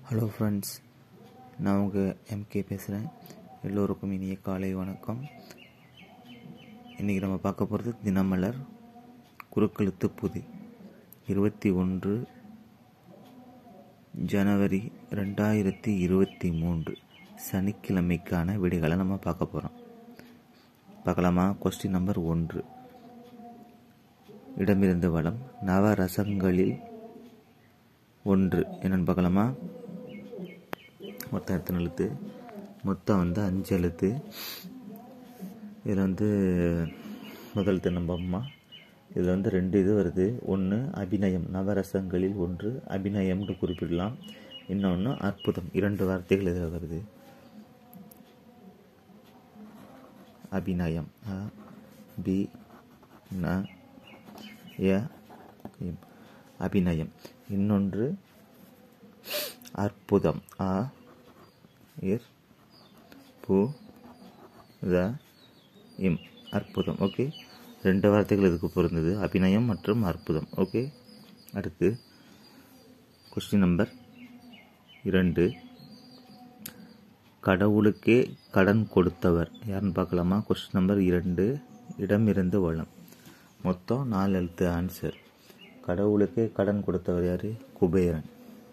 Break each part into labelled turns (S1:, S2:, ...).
S1: Hello friends நான் உங்கள் MK பேசுகிறேன் எல்லோருக்கும் இனிய காலை வணக்கம் இன்றைக்கி நம்ம பார்க்க போகிறது தினமலர் குறுக்கெழுத்து புதி இருபத்தி ஒன்று ஜனவரி ரெண்டாயிரத்தி இருபத்தி மூன்று சனிக்கிழமைக்கான விடைகளை நம்ம பார்க்க போகிறோம் பார்க்கலாமா கொஸ்டின் நம்பர் ஒன்று இடமிருந்து வளம் நவரசங்களில் ஒன்று என்னன்னு பார்க்கலாமா மொத்தம் எத்தனை எழுத்து மொத்தம் வந்து அஞ்சு எழுத்து இதில் வந்து முதல் தினம்பம்மா இதில் வந்து ரெண்டு இது வருது ஒன்று அபிநயம் நவரசங்களில் ஒன்று அபிநயம்னு குறிப்பிடலாம் இன்னொன்று அற்புதம் இரண்டு வார்த்தைகள் இதில் வருது அபிநயம் அ பி ந ய இம். அபிநயம் இன்னொன்று அற்புதம் அ இர் பு த இம் அற்புதம் ஓகே ரெண்டு வார்த்தைகள் இதுக்கு பொருந்தது அபிநயம் மற்றும் அற்புதம் ஓகே அடுத்து கொஸ்டின் நம்பர் இரண்டு கடவுளுக்கே கடன் கொடுத்தவர் யாருன்னு பார்க்கலாமா கொஸ்டின் நம்பர் இரண்டு இடமிருந்து வளம் மொத்தம் நாலு எழுத்து ஆன்சர் கடவுளுக்கே கடன் கொடுத்தவர் யாரு குபேரன்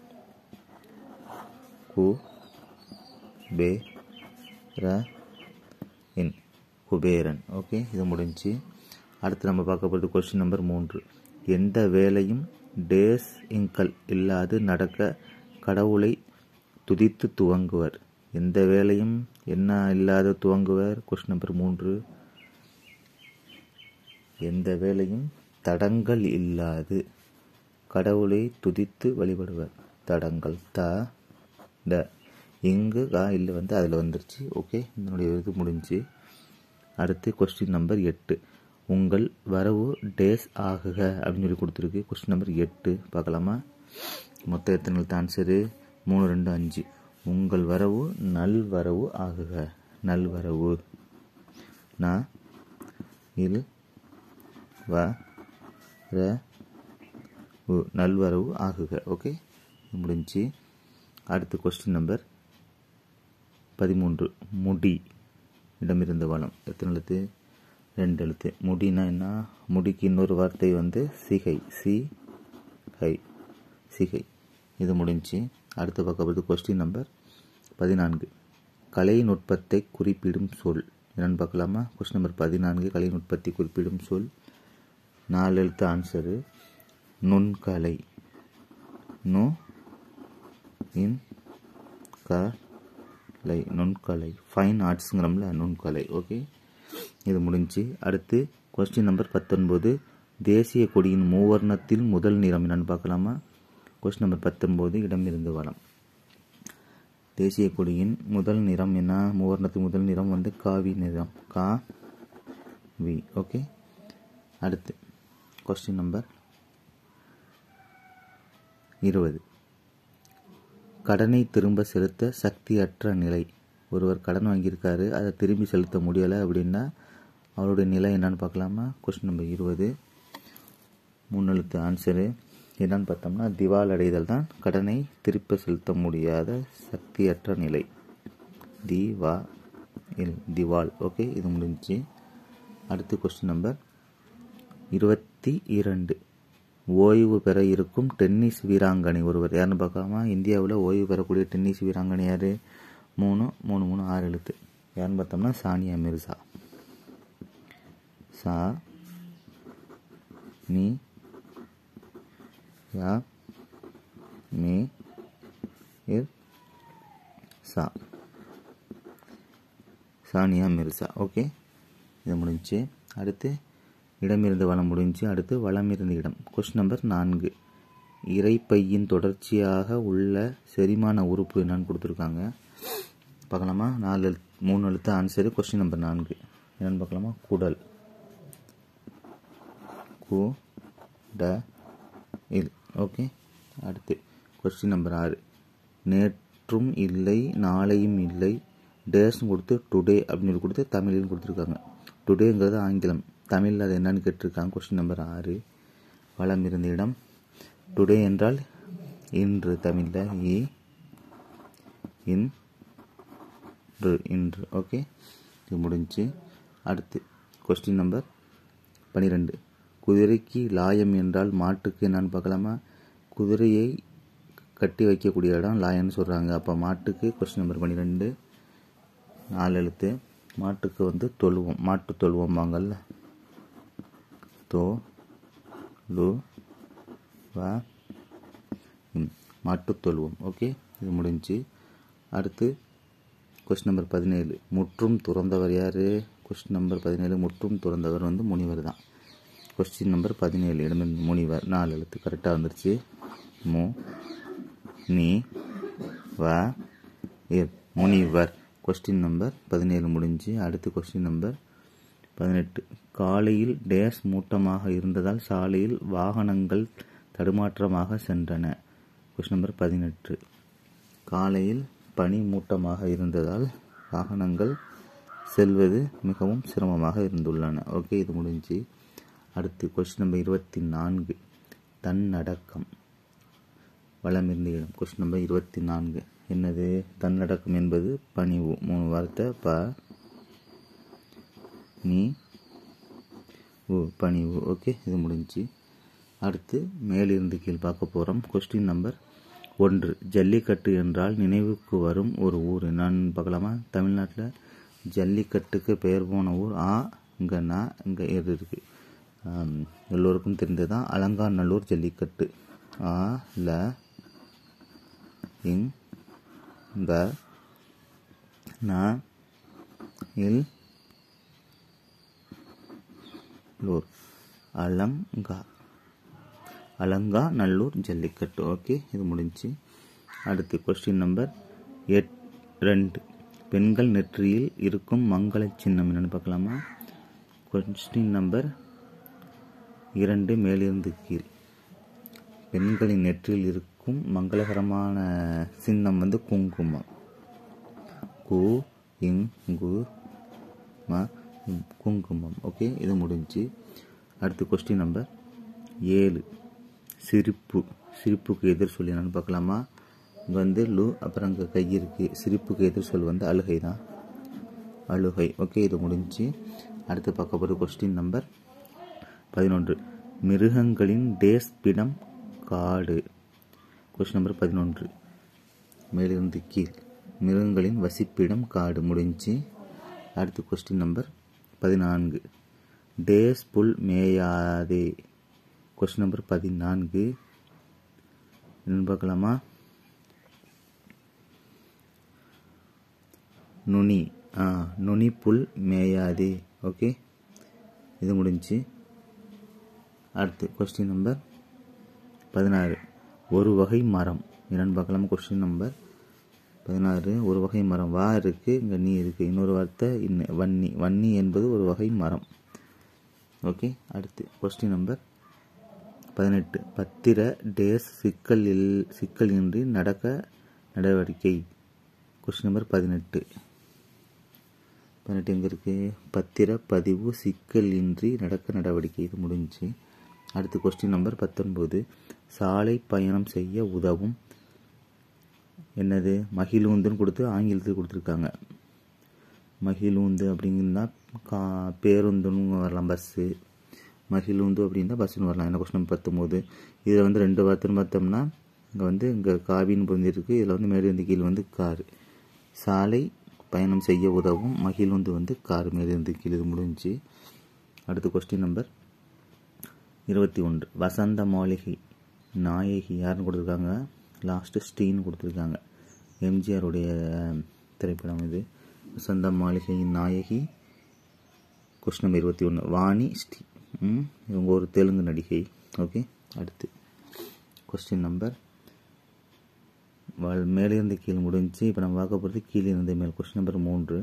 S1: கு பே ர இன் குபேரன் ஓகே இது முடிஞ்சு அடுத்து நம்ம பார்க்க போகிறது கொஸ்டின் நம்பர் மூன்று எந்த வேலையும் டேஸ் இங்கல் இல்லாது நடக்க கடவுளை துதித்து துவங்குவர் எந்த வேலையும் என்ன இல்லாத துவங்குவர் கொஸ்டின் நம்பர் மூன்று எந்த வேலையும் தடங்கள் இல்லாது கடவுளை துதித்து வழிபடுவர் தடங்கள் த ட இங்கு கா இல்லை வந்து அதில் வந்துருச்சு ஓகே இதனுடைய இது முடிஞ்சு அடுத்து கொஸ்டின் நம்பர் எட்டு உங்கள் வரவு டேஸ் ஆகுக அப்படின்னு சொல்லி கொடுத்துருக்கு கொஸ்டின் நம்பர் எட்டு பார்க்கலாமா மொத்தம் எத்தனை எழுத்து ஆன்சரு மூணு ரெண்டு அஞ்சு உங்கள் வரவு நல்வரவு ஆகுக நல்வரவு ந இல் வ ர உ நல்வரவு ஆகுக ஓகே முடிஞ்சு அடுத்து கொஸ்டின் நம்பர் பதிமூன்று முடி இடமிருந்த வளம் எத்தனை எழுத்து ரெண்டு எழுத்து முடினா என்ன முடிக்கு இன்னொரு வார்த்தை வந்து சிகை சி ஹை சிகை இது முடிஞ்சு அடுத்த பக்கத்து கொஸ்டின் நம்பர் பதினான்கு கலைநுட்பத்தை குறிப்பிடும் சொல் என்னன்னு பார்க்கலாமா கொஸ்டின் நம்பர் பதினான்கு கலைநுட்பத்தை குறிப்பிடும் சொல் நாலு எழுத்து ஆன்சரு நுண்கலை நு இன் க லை நுண்கலை ஃபைன் ஆர்ட்ஸுங்கிறோம்ல நுண்கலை ஓகே இது முடிஞ்சு அடுத்து கொஸ்டின் நம்பர் பத்தொன்பது தேசிய கொடியின் மூவர்ணத்தில் முதல் நிறம் என்னன்னு பார்க்கலாமா கொஸ்டின் நம்பர் பத்தொன்பது இடமிருந்து வளம் தேசிய கொடியின் முதல் நிறம் என்ன மூவர்ணத்தின் முதல் நிறம் வந்து காவி நிறம் கா வி ஓகே அடுத்து கொஸ்டின் நம்பர் இருபது கடனை திரும்ப செலுத்த சக்தியற்ற நிலை ஒருவர் கடன் வாங்கியிருக்காரு அதை திரும்பி செலுத்த முடியலை அப்படின்னா அவருடைய நிலை என்னன்னு பார்க்கலாமா கொஸ்டின் நம்பர் இருபது மூணு எழுத்து ஆன்சரு என்னன்னு பார்த்தோம்னா திவால் அடைதல் தான் கடனை திருப்ப செலுத்த முடியாத சக்தியற்ற நிலை திவா இல் திவால் ஓகே இது முடிஞ்சு அடுத்து கொஸ்டின் நம்பர் இருபத்தி இரண்டு ஓய்வு பெற இருக்கும் டென்னிஸ் வீராங்கனை ஒருவர் யாருன்னு பார்க்காம இந்தியாவில் ஓய்வு பெறக்கூடிய டென்னிஸ் வீராங்கனை யார் மூணு மூணு மூணு ஆறு எழுத்து யாருன்னு பார்த்தோம்னா சானியா மிர்சா சா நீ யா மே இர் சா சானியா மிர்சா ஓகே இது முடிஞ்சு அடுத்து இடமிருந்து வளம் முடிஞ்சு அடுத்து வளமிருந்து இடம் கொஸ்டின் நம்பர் நான்கு இறைப்பையின் தொடர்ச்சியாக உள்ள செரிமான உறுப்பு என்னன்னு கொடுத்துருக்காங்க பார்க்கலாமா நாலு எழுத்து மூணு எழுத்து ஆன்சரு கொஸ்டின் நம்பர் நான்கு என்னன்னு பார்க்கலாமா குடல் கு ட இல் ஓகே அடுத்து கொஸ்டின் நம்பர் ஆறு நேற்றும் இல்லை நாளையும் இல்லை டேஸ்னு கொடுத்து டுடே அப்படின்னு சொல்லி கொடுத்து தமிழ்னு கொடுத்துருக்காங்க டுடேங்கிறது ஆங்கிலம் தமிழில் அது என்னன்னு கேட்டிருக்காங்க கொஸ்டின் நம்பர் ஆறு வளம் இருந்த இடம் டுடே என்றால் இன்று தமிழில் இ இன்று இன்று ஓகே இது முடிஞ்சு அடுத்து கொஸ்டின் நம்பர் பன்னிரெண்டு குதிரைக்கு லாயம் என்றால் மாட்டுக்கு என்னன்னு பார்க்கலாமா குதிரையை கட்டி வைக்கக்கூடிய இடம் லாயம்னு சொல்கிறாங்க அப்போ மாட்டுக்கு கொஸ்டின் நம்பர் பன்னிரெண்டு நாலு எழுத்து மாட்டுக்கு வந்து தொழுவோம் மாட்டு தொழுவோம் வாங்கல்ல தோ லு வா ம் மாட்டு தொழுவோம் ஓகே இது முடிஞ்சு அடுத்து கொஸ்டின் நம்பர் பதினேழு முற்றும் துறந்தவர் யார் கொஸ்டின் நம்பர் பதினேழு முற்றும் துறந்தவர் வந்து முனிவர் தான் கொஸ்டின் நம்பர் பதினேழு இடமிருந்து முனிவர் நாலு எழுத்து கரெக்டாக வந்துருச்சு மு நீ வ இர் முனிவர் கொஸ்டின் நம்பர் பதினேழு முடிஞ்சு அடுத்து கொஸ்டின் நம்பர் பதினெட்டு காலையில் டேஸ் மூட்டமாக இருந்ததால் சாலையில் வாகனங்கள் தடுமாற்றமாக சென்றன கொஸ்டின் நம்பர் பதினெட்டு காலையில் பனி மூட்டமாக இருந்ததால் வாகனங்கள் செல்வது மிகவும் சிரமமாக இருந்துள்ளன ஓகே இது முடிஞ்சு அடுத்து கொஸ்டின் நம்பர் இருபத்தி நான்கு தன்னடக்கம் வளம் இருந்த இடம் கொஸ்டின் நம்பர் இருபத்தி நான்கு என்னது தன்னடக்கம் என்பது பணிவு மூணு வார்த்தை ப நீ ஓ பணிவு ஓகே இது முடிஞ்சு அடுத்து மேலிருந்து கீழ் பார்க்க போகிறோம் கொஸ்டின் நம்பர் ஒன்று ஜல்லிக்கட்டு என்றால் நினைவுக்கு வரும் ஒரு ஊர் நான் பார்க்கலாமா தமிழ்நாட்டில் ஜல்லிக்கட்டுக்கு பெயர் போன ஊர் ஆ இங்கே நா இங்கே எது இருக்குது எல்லோருக்கும் தெரிந்ததான் அலங்காநல்லூர் ஜல்லிக்கட்டு ஆ ல இங் க ந இல் லூர் அலங்கா அலங்கா நல்லூர் ஜல்லிக்கட்டு ஓகே இது முடிஞ்சு அடுத்து கொஸ்டின் நம்பர் எட் ரெண்டு பெண்கள் நெற்றியில் இருக்கும் மங்கள சின்னம் என்னென்னு பார்க்கலாமா கொஸ்டின் நம்பர் இரண்டு மேலிருந்து கீழ் பெண்களின் நெற்றியில் இருக்கும் மங்களகரமான சின்னம் வந்து குங்குமம் கு இங்கு ம இம், குங்குமம் ஓகே இது முடிஞ்சு அடுத்து கொஸ்டின் நம்பர் ஏழு சிரிப்பு சிரிப்புக்கு எதிர் சொல் என்னன்னு பார்க்கலாமா இங்கே வந்து லு அப்புறம் அங்கே கை இருக்குது சிரிப்புக்கு எதிர் சொல் வந்து அழுகை தான் அழுகை ஓகே இது முடிஞ்சு அடுத்து பார்க்க போகிற கொஸ்டின் நம்பர் பதினொன்று மிருகங்களின் டேஸ் பிடம் காடு கொஸ்டின் நம்பர் பதினொன்று மேலிருந்து கீழ் மிருகங்களின் வசிப்பிடம் காடு முடிஞ்சு அடுத்து கொஸ்டின் நம்பர் பதினான்கு டேஸ் புல் மேயாதே கொஸ்டின் நம்பர் பதினான்கு என்னன்னு பார்க்கலாமா நுனி ஆ நுனி புல் மேயாதே ஓகே இது முடிஞ்சு அடுத்து கொஸ்டின் நம்பர் பதினாறு ஒரு வகை மரம் என்னென்னு பார்க்கலாம் கொஸ்டின் நம்பர் பதினாறு ஒரு வகை மரம் வா இருக்குது இங்கே நீ இருக்குது இன்னொரு வார்த்தை இன்ன வன்னி வன்னி என்பது ஒரு வகை மரம் ஓகே அடுத்து கொஸ்டின் நம்பர் பதினெட்டு பத்திர டேஸ் சிக்கல் இல் சிக்கல் இன்றி நடக்க நடவடிக்கை கொஸ்டின் நம்பர் பதினெட்டு பதினெட்டு எங்கே இருக்குது பத்திர பதிவு சிக்கல் இன்றி நடக்க நடவடிக்கை இது முடிஞ்சு அடுத்து கொஸ்டின் நம்பர் பத்தொன்பது சாலை பயணம் செய்ய உதவும் என்னது மகிழுந்துன்னு கொடுத்து ஆங்கிலத்தில் கொடுத்துருக்காங்க மகிழுந்து அப்படிங்கன்னா கா பேருந்துன்னு வரலாம் பஸ்ஸு மகிழுந்து அப்படின்னா பஸ்ஸுன்னு வரலாம் என்ன கொஸ்டின் பத்தொம்போது இதில் வந்து ரெண்டு வார்த்தைன்னு பார்த்தோம்னா இங்கே வந்து இங்கே காவின்னு பொருந்திருக்கு இதில் வந்து மேலிருந்து கீழ் வந்து கார் சாலை பயணம் செய்ய உதவும் மகிழுந்து வந்து கார் மேலிருந்து கீழ் இது முடிஞ்சு அடுத்து கொஸ்டின் நம்பர் இருபத்தி ஒன்று வசந்த மாளிகை நாயகி யாருன்னு கொடுத்துருக்காங்க லாஸ்ட்டு ஸ்டீன்னு கொடுத்துருக்காங்க எம்ஜிஆருடைய திரைப்படம் இது வசந்த மாளிகையின் நாயகி கொஸ்டின் நம்பர் இருபத்தி ஒன்று வாணி ஸ்ரீ ம், இவங்க ஒரு தெலுங்கு நடிகை ஓகே அடுத்து கொஸ்டின் நம்பர் வாழ் மேலிருந்து கீழ் முடிஞ்சு இப்போ நம்ம பார்க்க போகிறது கீழே இருந்து மேல் கொஸ்டின் நம்பர் மூன்று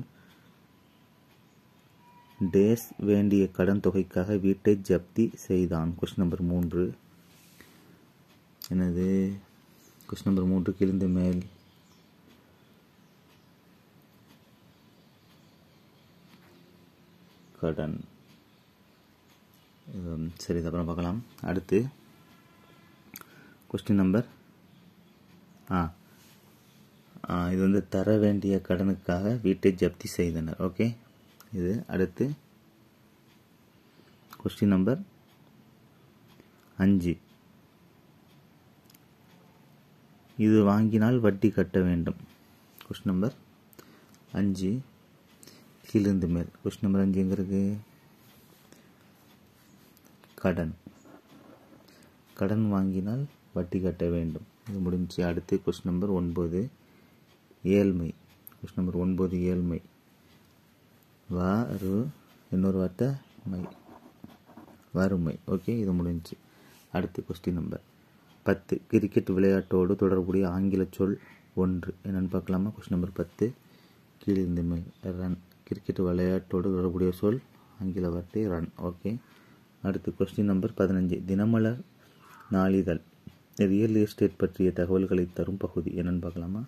S1: டேஸ் வேண்டிய கடன் தொகைக்காக வீட்டை ஜப்தி செய்தான் கொஸ்டின் நம்பர் மூன்று என்னது கொஸ்டின் நம்பர் மூன்று கீழிருந்து மேல் கடன் உம், சரி இது அப்புறம் பார்க்கலாம் அடுத்து கொஸ்டின் நம்பர் ஆ ஆ, இது வந்து தர வேண்டிய கடனுக்காக வீட்டை ஜப்தி செய்தனர் ஓகே இது அடுத்து கொஸ்டின் நம்பர் அஞ்சு இது வாங்கினால் வட்டி கட்ட வேண்டும் கொஸ்டின் நம்பர் அஞ்சு கீழிருந்து மேல் கொஸ்டின் நம்பர் அஞ்சு எங்கே இருக்கு கடன் கடன் வாங்கினால் வட்டி கட்ட வேண்டும் இது முடிஞ்சு அடுத்து கொஸ்டின் நம்பர் ஒன்பது ஏழ்மை கொஸ்டின் நம்பர் ஒன்பது ஏழ்மை வா ரு இன்னொரு வார்த்தை மை வறுமை ஓகே இது முடிஞ்சு அடுத்து கொஸ்டின் நம்பர் பத்து கிரிக்கெட் விளையாட்டோடு தொடர்புடைய ஆங்கில சொல் ஒன்று என்னென்னு பார்க்கலாமா கொஸ்டின் நம்பர் பத்து கீழிருந்து மேல் ரன் கிரிக்கெட் விளையாட்டோடு தொடர்புடைய சொல் ஆங்கில வார்த்தை ரன் ஓகே அடுத்து கொஸ்டின் நம்பர் பதினஞ்சு தினமலர் நாளிதழ் ரியல் எஸ்டேட் பற்றிய தகவல்களை தரும் பகுதி என்னென்னு பார்க்கலாமா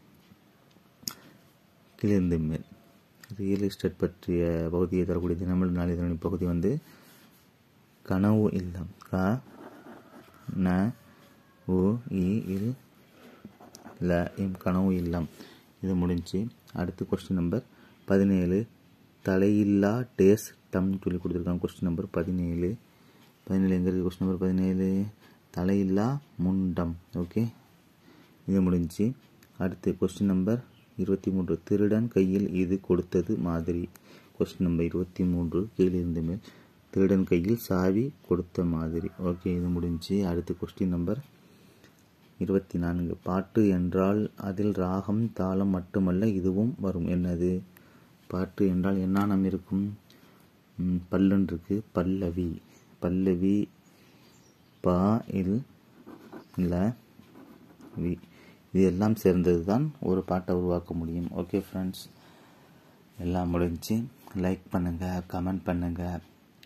S1: கீழிருந்து மேல் ரியல் எஸ்டேட் பற்றிய பகுதியை தரக்கூடிய தினமலர் நாளிதழின் பகுதி வந்து கனவு இல்லம் க ந உ இ இல் ல இம் கனவு இல்லம் இது முடிஞ்சு அடுத்து கொஸ்டின் நம்பர் பதினேழு தலையில்லா டேஸ் டம் சொல்லி கொடுத்துருக்காங்க கொஸ்டின் நம்பர் பதினேழு பதினேழு எங்கே இருக்குது கொஸ்டின் நம்பர் பதினேழு தலையில்லா முண்டம் ஓகே இது முடிஞ்சு அடுத்து கொஸ்டின் நம்பர் இருபத்தி மூன்று திருடன் கையில் இது கொடுத்தது மாதிரி கொஸ்டின் நம்பர் இருபத்தி மூன்று கீழிருந்து மேல் திருடன் கையில் சாவி கொடுத்த மாதிரி ஓகே இது முடிஞ்சு அடுத்து கொஸ்டின் நம்பர் இருபத்தி நான்கு பாட்டு என்றால் அதில் ராகம் தாளம் மட்டுமல்ல இதுவும் வரும் என்னது பாட்டு என்றால் என்னானம் இருக்கும் ம், பல்லுன்னு இருக்கு பல்லவி பல்லவி பா இல் ல வி இது எல்லாம் சேர்ந்தது தான் ஒரு பாட்டை உருவாக்க முடியும் ஓகே ஃப்ரெண்ட்ஸ் எல்லாம் முடிஞ்சு லைக் பண்ணுங்கள் கமெண்ட் பண்ணுங்கள்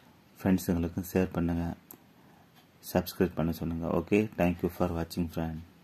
S1: ஃப்ரெண்ட்ஸுங்களுக்கும் ஷேர் பண்ணுங்கள் சப்ஸ்கிரைப் பண்ண சொல்லுங்கள் ஓகே தேங்க்யூ ஃபார் வாட்சிங் ஃப்ரெண்ட்